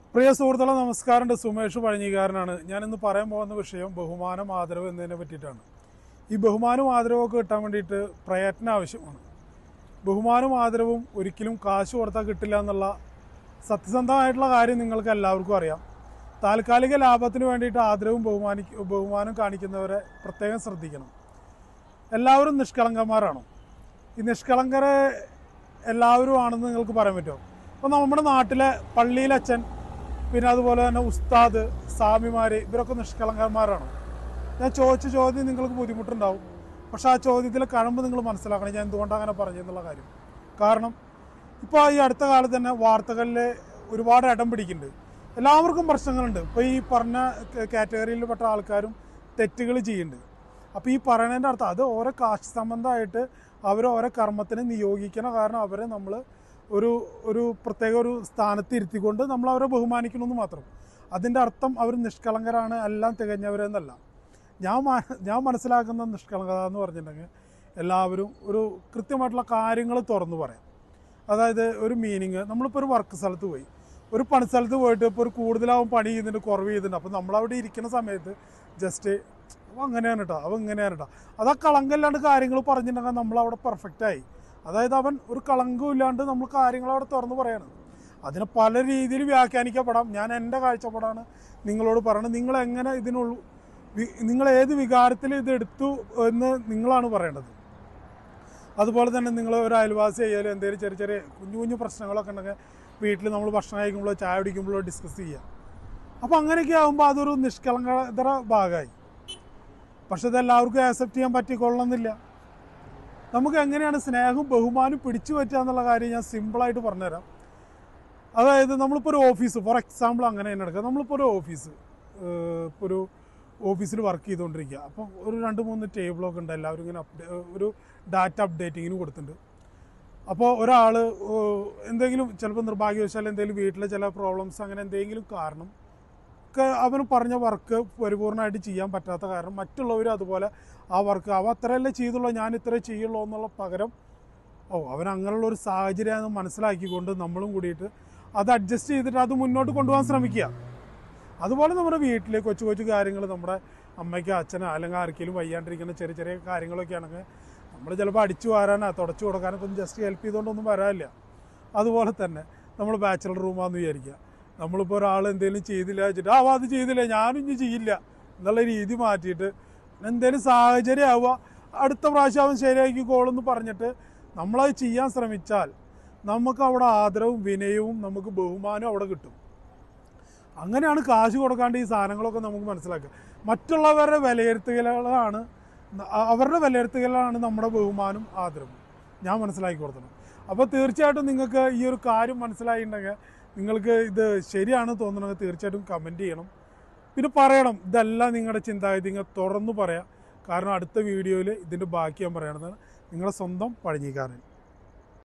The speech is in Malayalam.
പ്രിയ സുഹൃത്തുക്കളെ നമസ്കാരമുണ്ട് സുമേഷ് പഴഞ്ഞിക്കാരനാണ് ഞാൻ ഇന്ന് പറയാൻ പോകുന്ന വിഷയം ബഹുമാനം ആദരവ് എന്നതിനെ പറ്റിയിട്ടാണ് ഈ ബഹുമാനവും ആദരവും ഒക്കെ കിട്ടാൻ വേണ്ടിയിട്ട് പ്രയത്നം ആവശ്യമാണ് ബഹുമാനവും ആദരവും ഒരിക്കലും കാശ് കൊടുത്താൽ കിട്ടില്ല എന്നുള്ള സത്യസന്ധമായിട്ടുള്ള കാര്യം നിങ്ങൾക്ക് എല്ലാവർക്കും അറിയാം താൽക്കാലിക ലാഭത്തിന് വേണ്ടിയിട്ട് ആദരവും ബഹുമാനി ബഹുമാനം കാണിക്കുന്നവരെ പ്രത്യേകം ശ്രദ്ധിക്കണം എല്ലാവരും നിഷ്കളങ്കന്മാരാണോ ഈ നിഷ്കളങ്കരെ എല്ലാവരും ആണെന്ന് നിങ്ങൾക്ക് പറയാൻ പറ്റുമോ അപ്പോൾ നമ്മുടെ നാട്ടിലെ പള്ളിയിലച്ഛൻ പിന്നെ അതുപോലെ തന്നെ ഉസ്താദ് സ്വാമിമാർ ഇവരൊക്കെ നിഷ്കളങ്കന്മാരാണ് ഞാൻ ചോദിച്ച ചോദ്യം നിങ്ങൾക്ക് ബുദ്ധിമുട്ടുണ്ടാവും പക്ഷെ ആ ചോദ്യത്തിലെ കഴമ്പ് നിങ്ങൾ മനസ്സിലാക്കണം ഞാൻ എന്തുകൊണ്ടാണ് അങ്ങനെ പറഞ്ഞെന്നുള്ള കാര്യം കാരണം ഇപ്പോൾ ഈ അടുത്ത കാലത്ത് തന്നെ വാർത്തകളിൽ ഒരുപാട് ഇടം പിടിക്കുന്നുണ്ട് എല്ലാവർക്കും പ്രശ്നങ്ങളുണ്ട് ഇപ്പോൾ ഈ പറഞ്ഞ കാറ്റഗറിയിൽപ്പെട്ട ആൾക്കാരും തെറ്റുകൾ ചെയ്യുന്നുണ്ട് അപ്പോൾ ഈ പറയണതിൻ്റെ അർത്ഥം അത് ഓരോ കാശ് സംബന്ധമായിട്ട് അവർ ഓരോ കർമ്മത്തിന് നിയോഗിക്കണ കാരണം അവരെ നമ്മൾ ഒരു ഒരു പ്രത്യേക ഒരു സ്ഥാനത്ത് ഇരുത്തിക്കൊണ്ട് നമ്മൾ അവരെ ബഹുമാനിക്കണമെന്ന് മാത്രം അതിൻ്റെ അർത്ഥം അവർ നിഷ്കളങ്കരാണ് എല്ലാം തികഞ്ഞവരെന്നല്ല ഞാൻ മ- ഞാൻ മനസ്സിലാക്കുന്ന നിഷ്കളങ്കത എന്ന് പറഞ്ഞിട്ടുണ്ടെങ്കിൽ എല്ലാവരും ഒരു കൃത്യമായിട്ടുള്ള കാര്യങ്ങൾ തുറന്നു പറയാം അതായത് ഒരു മീനിങ് നമ്മളിപ്പോൾ ഒരു വർക്ക് സ്ഥലത്ത് പോയി ഒരു പണിസ്ഥലത്ത് പോയിട്ട് ഇപ്പോൾ ഒരു കൂടുതലാവും പണി ചെയ്യുന്നുണ്ട് കുറവ് ചെയ്യുന്നുണ്ട് അപ്പോൾ നമ്മളവിടെ ഇരിക്കുന്ന സമയത്ത് ജസ്റ്റ് അവ അങ്ങനെയാണ് കേട്ടോ അവ ഇങ്ങനെയാണ് കേട്ടോ അത് ആ കളങ്കല്ലാണ്ട് കാര്യങ്ങൾ പറഞ്ഞിട്ടുണ്ടെങ്കിൽ നമ്മളവിടെ പെർഫെക്റ്റ് ആയി അതായത് അവൻ ഒരു കളങ്കവും ഇല്ലാണ്ട് നമ്മൾ കാര്യങ്ങൾ അവിടെ തുറന്ന് പറയാണ് അതിനെ പല രീതിയിൽ വ്യാഖ്യാനിക്കപ്പെടാം ഞാൻ എൻ്റെ കാഴ്ചപ്പാടാണ് നിങ്ങളോട് പറയുന്നത് നിങ്ങൾ എങ്ങനെ ഇതിനുള്ളൂ വി- നിങ്ങൾ ഏത് വികാരത്തിൽ ഇത് എടുത്തു എന്ന് നിങ്ങളാണ് പറയേണ്ടത് അതുപോലെ തന്നെ നിങ്ങൾ ഒരു അയൽവാസി ആയാലും എന്തെങ്കിലും ചെറിയ ചെറിയ കുഞ്ഞു കുഞ്ഞു പ്രശ്നങ്ങളൊക്കെ ഉണ്ടെങ്കിൽ വീട്ടിൽ നമ്മൾ ഭക്ഷണം കഴിക്കുമ്പോഴോ ചായ കുടിക്കുമ്പോഴോ ഡിസ്കസ് ചെയ്യുക അപ്പോൾ അങ്ങനെയൊക്കെ ആകുമ്പോൾ അതൊരു നിഷ്കളങ്കതര ഭാഗമായി പക്ഷെ ഇത് എല്ലാവർക്കും ആക്സെപ്റ്റ് ചെയ്യാൻ പറ്റിക്കൊള്ളണമെന്നില്ല നമുക്ക് എങ്ങനെയാണ് സ്നേഹവും ബഹുമാനവും പിടിച്ചു പറ്റുക എന്നുള്ള കാര്യം ഞാൻ സിമ്പിളായിട്ട് പറഞ്ഞുതരാം അതായത് നമ്മളിപ്പോൾ ഒരു ഓഫീസ് ഫോർ എക്സാമ്പിൾ അങ്ങനെ തന്നെ എടുക്കുക നമ്മളിപ്പോൾ ഒരു ഓഫീസ് ഇപ്പോൾ ഒരു ഓഫീസിൽ വർക്ക് ചെയ്തുകൊണ്ടിരിക്കുക അപ്പോൾ ഒരു രണ്ട് മൂന്ന് ടേബിളൊക്കെ ഉണ്ട് എല്ലാവരും ഇങ്ങനെ അപ്ഡേ ഒരു ഡാറ്റ അപ്ഡേറ്റിങ്ങിന് കൊടുത്തിട്ടുണ്ട് അപ്പോൾ ഒരാൾ എന്തെങ്കിലും ചിലപ്പോൾ നിർഭാഗ്യവശാൽ എന്തെങ്കിലും വീട്ടിലെ ചില പ്രോബ്ലംസ് അങ്ങനെ എന്തെങ്കിലും കാരണം ഒക്കെ അവന് പറഞ്ഞ വർക്ക് പരിപൂർണമായിട്ട് ചെയ്യാൻ പറ്റാത്ത കാരണം മറ്റുള്ളവർ അതുപോലെ ആ വർക്ക് അവ അത്രയല്ലേ ചെയ്തുള്ളൂ ഞാൻ ഇത്രേ ചെയ്യുള്ളൂ എന്നുള്ള പകരം ഓ അവൻ അങ്ങനെയുള്ള ഒരു സാഹചര്യമാണെന്ന് മനസ്സിലാക്കിക്കൊണ്ട് നമ്മളും കൂടിയിട്ട് അത് അഡ്ജസ്റ്റ് ചെയ്തിട്ട് അത് മുന്നോട്ട് കൊണ്ടുപോകാൻ ശ്രമിക്കുക അതുപോലെ നമ്മുടെ വീട്ടിലെ കൊച്ചു കൊച്ചു കാര്യങ്ങൾ നമ്മുടെ അമ്മയ്ക്ക് അച്ഛനോ അല്ലെങ്കിൽ ആർക്കെങ്കിലും വയ്യാണ്ടിരിക്കുന്ന ചെറിയ ചെറിയ കാര്യങ്ങളൊക്കെ ആണെങ്കിൽ നമ്മൾ ചിലപ്പോൾ അടിച്ചു വാരാനോ തുടച്ചു കൊടുക്കാനോ ഇപ്പം ജസ്റ്റ് ഹെൽപ്പ് ചെയ്തുകൊണ്ടൊന്നും വരാനില്ല അതുപോലെ തന്നെ നമ്മൾ ബാച്ചിലർ റൂമാന്ന് വിചാരിക്കുക നമ്മളിപ്പോൾ ഒരാൾ എന്തെങ്കിലും ചെയ്തില്ല വെച്ചിട്ട് ആ അത് ചെയ്തില്ല ഞാനും ഇനി ചെയ്യില്ല എന്നുള്ള രീതി മാറ്റിയിട്ട് എന്തെങ്കിലും സാഹചര്യം ആവുക അടുത്ത പ്രാവശ്യം അവൻ ശരിയാക്കിക്കോളെന്ന് പറഞ്ഞിട്ട് നമ്മളത് ചെയ്യാൻ ശ്രമിച്ചാൽ നമുക്ക് അവിടെ ആദരവും വിനയവും നമുക്ക് ബഹുമാനവും അവിടെ കിട്ടും അങ്ങനെയാണ് കാശ് കൊടുക്കാണ്ട് ഈ സാധനങ്ങളൊക്കെ നമുക്ക് മനസ്സിലാക്കുക മറ്റുള്ളവരുടെ വിലയിരുത്തുകകളാണ് അവരുടെ വിലയിരുത്തുകകളാണ് നമ്മുടെ ബഹുമാനം ആദരവും ഞാൻ മനസ്സിലാക്കി കൊടുത്തത് അപ്പോൾ തീർച്ചയായിട്ടും നിങ്ങൾക്ക് ഈ ഒരു കാര്യം മനസ്സിലായിട്ടുണ്ടെങ്കിൽ നിങ്ങൾക്ക് ഇത് ശരിയാണ് തോന്നുന്നത് തീർച്ചയായിട്ടും കമൻറ്റ് ചെയ്യണം പിന്നെ പറയണം ഇതെല്ലാം നിങ്ങളുടെ ചിന്താഗതി നിങ്ങൾ തുറന്നു പറയാം കാരണം അടുത്ത വീഡിയോയിൽ ഇതിൻ്റെ ബാക്കി ഞാൻ പറയണതാണ് നിങ്ങളുടെ സ്വന്തം പഴഞ്ഞിക്കാരൻ